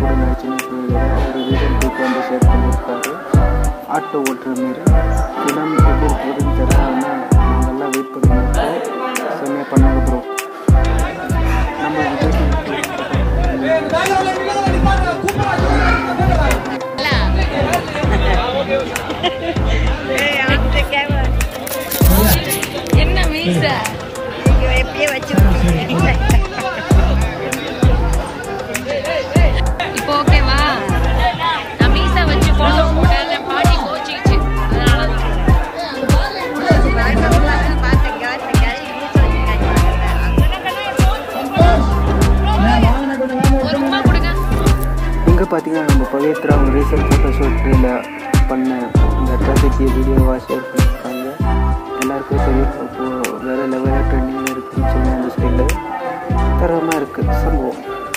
கூட நடிச்சுன்னு ஒரு ரீசன் கிளிப் வந்து ஷேர் பண்ணியிருக்காரு ஆட்டோ ஓட்டுற மாரி ஃபிலம் எப்படி இருக்குதுன்னு தெரியலன்னா நாங்கள்லாம் வெயிட் பண்ணிருக்கோம் செம்மையாக பண்ணாங்க ப்ரோ நம்ம விஜய் என்ன மீச எப்பயே வச்சு இப்போ ஓகேவா நான் மீச வச்சு போட்டோ போட்டேன் என் பாட்டி கோச்சிக்கிச்சு அதனால பார்த்தேன் கவனிச்சேன் ஒரு உமா கொடுங்க இங்கே பார்த்தீங்கன்னா நம்ம பவித்ரா அவங்க ரீசெண்ட் ஃபோட்டோஷூட்டில் பண்ண இந்த அட்ராசிட்டி வீடியோவாக ஷேர் பண்ணியிருக்காங்க எல்லாருக்கும் சரி இப்போ வேறு லெவலில் ட்ரெண்டிங்கில் இருக்குன்னு சொல்லி அந்த ஸ்டைலு தரமாக இருக்குது சம்பவம்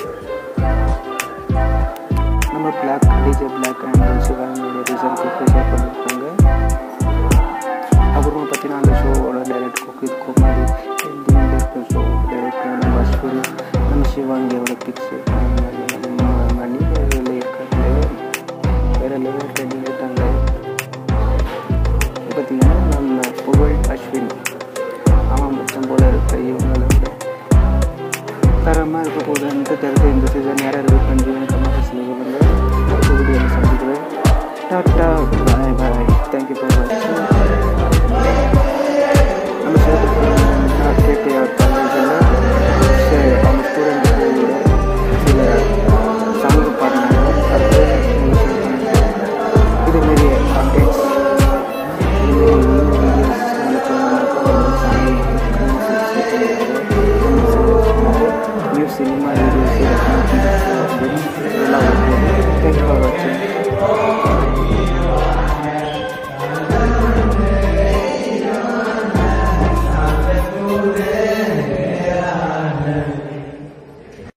நம்ம பிளாக் டிஜே பிளாக் அண்ட் சிவாங்கியோட ரீசெண்ட் ஃபோட்டோ ஷேர் பண்ணியிருக்காங்க அப்புறமா பார்த்தீங்கன்னா அந்த ஷோவோட டைரக்ட் குக் இது குமாரி எண்டிங்கில் இருக்க ஷோ டைரக்டர் நம்ம அஸ்வினி நம்ம சிவாங்கியோட பிக்ஸ் நம்ம மணி வேறு இருக்காங்க வேறு லெவல் ட்ரெண்டிங் இருக்காங்க பார்த்தீங்கன்னா நம்ம புகழ் அஸ்வின் அவன் மொத்தம் போல இருக்க இவங்களை விட தரமாக இருக்க போகுதுன்ட்டு தெரிஞ்ச இந்த சீசன் யார் யார் வெயிட் பண்ணுறீங்கன்னு கமெண்ட்ஸ் சொல்லுங்க அடுத்த வீடியோவில் சந்திக்கிறேன் டாட்டா பாய் பாய் தேங்க்யூ ஃபார் வாட்சிங் நம்ம சேர்த்து கேடிஆர் காலேஜில் அவங்க ஸ்டூடெண்ட்ஸு சில சாங்கு பாடினாங்க அது இதுமாரி கான்டெக்ட்ஸ் நியூ சினிமா